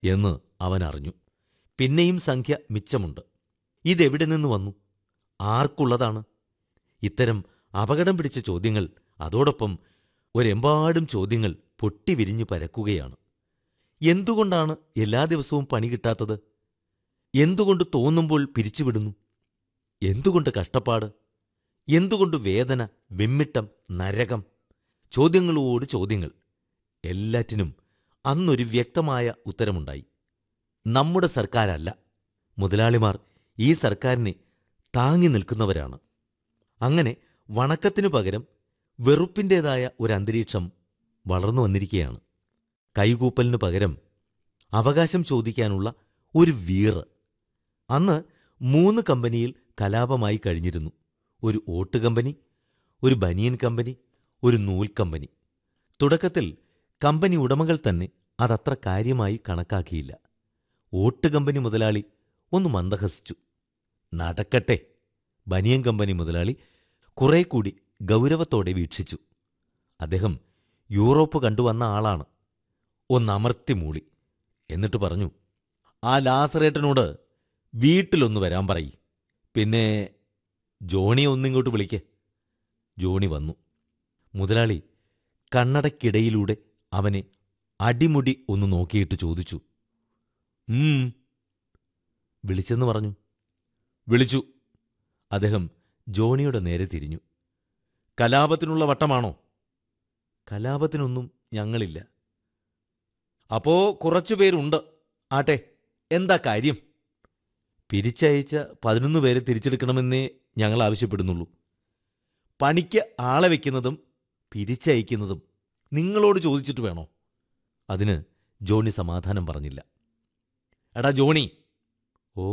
എന്ന് അവൻ അറിഞ്ഞു പിന്നെയും സംഖ്യ മിച്ചമുണ്ട് ഇതെവിടെ നിന്ന് വന്നു ആർക്കുള്ളതാണ് ഇത്തരം അപകടം പിടിച്ച ചോദ്യങ്ങൾ അതോടൊപ്പം ഒരെമ്പാടും ചോദ്യങ്ങൾ പൊട്ടിവിരിഞ്ഞു പരക്കുകയാണ് എന്തുകൊണ്ടാണ് എല്ലാ ദിവസവും പണി കിട്ടാത്തത് എന്തുകൊണ്ട് തോന്നുമ്പോൾ പിരിച്ചുവിടുന്നു എന്തുകൊണ്ട് കഷ്ടപ്പാട് എന്തുകൊണ്ട് വേദന വെമ്മിട്ടം നരകം ചോദ്യങ്ങളോട് ചോദ്യങ്ങൾ എല്ലാറ്റിനും അന്നൊരു വ്യക്തമായ ഉത്തരമുണ്ടായി നമ്മുടെ സർക്കാരല്ല മുതലാളിമാർ ഈ സർക്കാരിനെ താങ്ങി നിൽക്കുന്നവരാണ് അങ്ങനെ വണക്കത്തിനു പകരം വെറുപ്പിൻ്റേതായ ഒരു അന്തരീക്ഷം വളർന്നു വന്നിരിക്കുകയാണ് കൈകൂപ്പലിനു പകരം അവകാശം ചോദിക്കാനുള്ള ഒരു വീറ് അന്ന് മൂന്ന് കമ്പനിയിൽ കലാപമായി കഴിഞ്ഞിരുന്നു ഒരു ഓട്ട് കമ്പനി ഒരു ബനിയൻ കമ്പനി ഒരു നൂൽ കമ്പനി തുടക്കത്തിൽ കമ്പനി ഉടമകൾ തന്നെ അതത്ര കാര്യമായി കണക്കാക്കിയില്ല ഓട്ട് കമ്പനി മുതലാളി ഒന്ന് മന്ദഹസിച്ചു നടക്കട്ടെ ബനിയൻ കമ്പനി മുതലാളി കുറെ കൂടി ഗൗരവത്തോടെ വീക്ഷിച്ചു അദ്ദേഹം യൂറോപ്പ് കണ്ടുവന്ന ആളാണ് ഒന്നമർത്തി മൂളി എന്നിട്ട് പറഞ്ഞു ആ ലാസറേട്ടനോട് വീട്ടിലൊന്ന് വരാൻ പറയി പിന്നെ ജോണിയെ ഒന്നിങ്ങോട്ട് വിളിക്ക് ജോണി വന്നു മുതലാളി കണ്ണടയ്ക്കിടയിലൂടെ അവനെ അടിമുടി ഒന്ന് നോക്കിയിട്ട് ചോദിച്ചു ഉം വിളിച്ചെന്ന് പറഞ്ഞു വിളിച്ചു അദ്ദേഹം ജോണിയുടെ നേരെ തിരിഞ്ഞു കലാപത്തിനുള്ള വട്ടമാണോ കലാപത്തിനൊന്നും ഞങ്ങളില്ല അപ്പോ കുറച്ചുപേരുണ്ട് ആട്ടെ എന്താ കാര്യം പിരിച്ചയച്ച പതിനൊന്ന് പേരെ തിരിച്ചെടുക്കണമെന്നേ ഞങ്ങൾ ആവശ്യപ്പെടുന്നുള്ളൂ പണിക്ക് ആളെ വയ്ക്കുന്നതും പിരിച്ചയക്കുന്നതും നിങ്ങളോട് ചോദിച്ചിട്ട് വേണോ അതിന് ജോണി സമാധാനം പറഞ്ഞില്ല എടാ ജോണി ഓ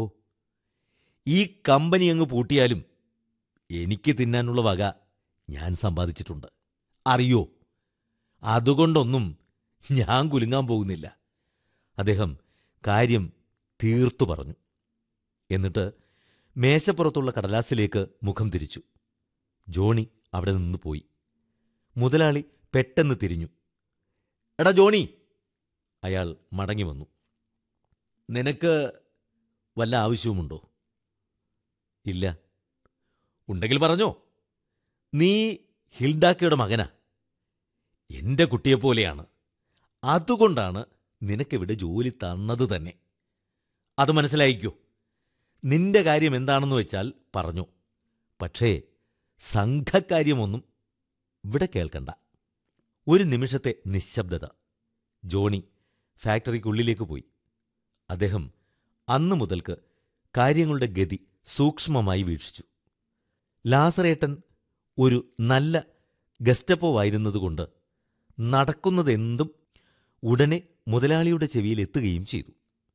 ഈ കമ്പനി അങ്ങ് പൂട്ടിയാലും എനിക്ക് തിന്നാനുള്ള വക ഞാൻ സമ്പാദിച്ചിട്ടുണ്ട് അറിയോ അതുകൊണ്ടൊന്നും ഞാൻ കുലുങ്ങാൻ പോകുന്നില്ല അദ്ദേഹം കാര്യം തീർത്തു പറഞ്ഞു എന്നിട്ട് മേശപ്പുറത്തുള്ള കടലാസിലേക്ക് മുഖം തിരിച്ചു ജോണി അവിടെ നിന്ന് പോയി മുതലാളി പെട്ടെന്ന് തിരിഞ്ഞു എടാ ജോണി അയാൾ മടങ്ങി വന്നു നിനക്ക് വല്ല ആവശ്യവുമുണ്ടോ ഇല്ല ഉണ്ടെങ്കിൽ പറഞ്ഞോ നീ ഹിൽഡാക്കയുടെ മകനാ എന്റെ കുട്ടിയെപ്പോലെയാണ് അതുകൊണ്ടാണ് നിനക്കിവിടെ ജോലി തന്നത് തന്നെ അത് മനസ്സിലായിക്കോ നിന്റെ കാര്യം എന്താണെന്ന് വെച്ചാൽ പറഞ്ഞു പക്ഷേ സംഘകാര്യമൊന്നും ഇവിടെ കേൾക്കണ്ട ഒരു നിമിഷത്തെ നിശബ്ദത ജോണി ഫാക്ടറിക്കുള്ളിലേക്ക് പോയി അദ്ദേഹം അന്നു മുതൽക്ക് കാര്യങ്ങളുടെ ഗതി സൂക്ഷ്മമായി വീക്ഷിച്ചു ലാസറേട്ടൻ ഒരു നല്ല ഗസ്റ്റപ്പോവായിരുന്നതുകൊണ്ട് നടക്കുന്നതെന്തും ഉടനെ മുതലാളിയുടെ ചെവിയിൽ എത്തുകയും ചെയ്തു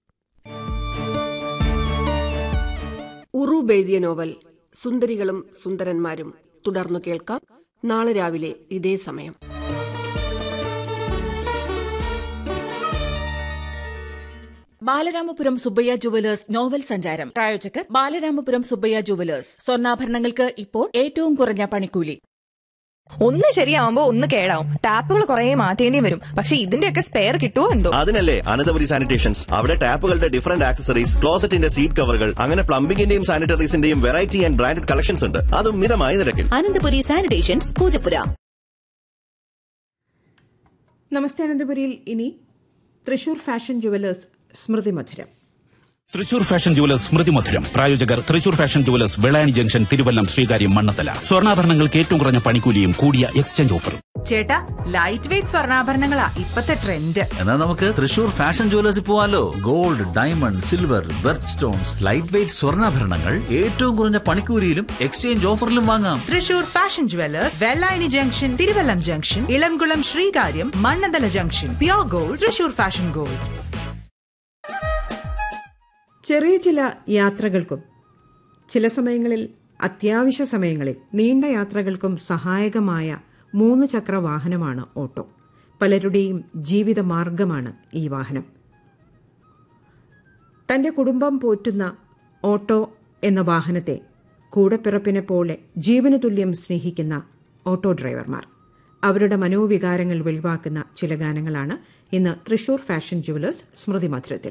ഉറൂബ് എഴുതിയ നോവൽ സുന്ദരികളും സുന്ദരന്മാരും തുടർന്നു കേൾക്കാം നാളെ രാവിലെ ഇതേ സമയം ബാലരാമപുരം സുബ്ബയ്യ ജുവലേഴ്സ് നോവൽ സഞ്ചാരം പ്രായോജകർ ബാലരാമപുരം സുബ്ബയ്യ ജുവലേഴ്സ് സ്വർണ്ണാഭരണങ്ങൾക്ക് ഇപ്പോൾ ഏറ്റവും കുറഞ്ഞ പണിക്കൂലി ഒന്ന് ശരിയാവുമ്പോ ഒന്ന് കേടാവും ടാപ്പുകൾ കുറെ മാറ്റേണ്ടി വരും പക്ഷെ ഇതിന്റെയൊക്കെ സ്പെയർ കിട്ടുമോ എന്തോ അതിനല്ലേ അനന്തപുരി സാനിറ്റേഷൻസ് അവിടെ ടാപ്പുകളുടെ ഡിഫറന്റ് ആക്സസറീസ് ക്ലോസറ്റിന്റെ സീറ്റ് കവറുകൾ അങ്ങനെ പ്ലംബിംഗിന്റെയും സാനിറ്ററീസിന്റെയും വെറൈറ്റി ആൻഡ് ബ്രാൻഡഡ് കളക്ഷൻസ് ഉണ്ട് അതും മിതമായ നിരക്കിൽ അനന്തപുരി സാനിറ്റേഷൻസ് പൂജപ്പുര നമസ്തേ അനന്തപുരിയിൽ ഇനി തൃശൂർ ഫാഷൻ ജുവലേഴ്സ് സ്മൃതി മധുരം തൃശൂർ ഫാഷൻ ജുവലേഴ്സ് സ്മൃതി മധുരം പ്രായോജകർ Thrissur fashion jewellers Vellayani junction Thiruvallam Sreekaryam Mannanthala സ്വർണ്ണാഭരണങ്ങൾക്ക് ഏറ്റവും കുറഞ്ഞ പണിക്കൂലിയും കൂടിയ എക്സ്ചേഞ്ച് ഓഫറും ചേട്ടാ ലൈറ്റ് വെയിറ്റ് സ്വർണ്ണാഭരണങ്ങളാ ഇപ്പത്തെ ട്രെൻഡ് എന്നാൽ നമുക്ക് തൃശൂർ ഫാഷൻ ജുവലേഴ്സിൽ പോവാലോ gold diamond silver birth stones light weight സ്വർണ്ണാഭരണങ്ങൾ ഏറ്റവും കുറഞ്ഞ പണിക്കൂലിയിലും എക്സ്ചേഞ്ച് ഓഫറിലും വാങ്ങാം Thrissur fashion jewellers Vellayani junction Thiruvallam junction Elamkulam Sreekaryam Mannanthala junction pure gold Thrissur fashion gold ചെറിയ ചില യാത്രകൾക്കും ചില സമയങ്ങളിൽ അത്യാവശ്യ സമയങ്ങളിൽ നീണ്ട യാത്രകൾക്കും സഹായകമായ മൂന്ന് ചക്ര വാഹനമാണ് ഓട്ടോ പലരുടെയും ജീവിത മാർഗമാണ് ഈ വാഹനം തന്റെ കുടുംബം പോറ്റുന്ന ഓട്ടോ എന്ന വാഹനത്തെ കൂടപ്പിറപ്പിനെ പോലെ ജീവന തുല്യം സ്നേഹിക്കുന്ന ഓട്ടോ ഡ്രൈവർമാർ അവരുടെ മനോവികാരങ്ങൾ വെളിവാക്കുന്ന ചില ഗാനങ്ങളാണ് ഇന്ന് തൃശൂർ ഫാഷൻ ജുവലേഴ്സ് സ്മൃതി മധുരത്തിൽ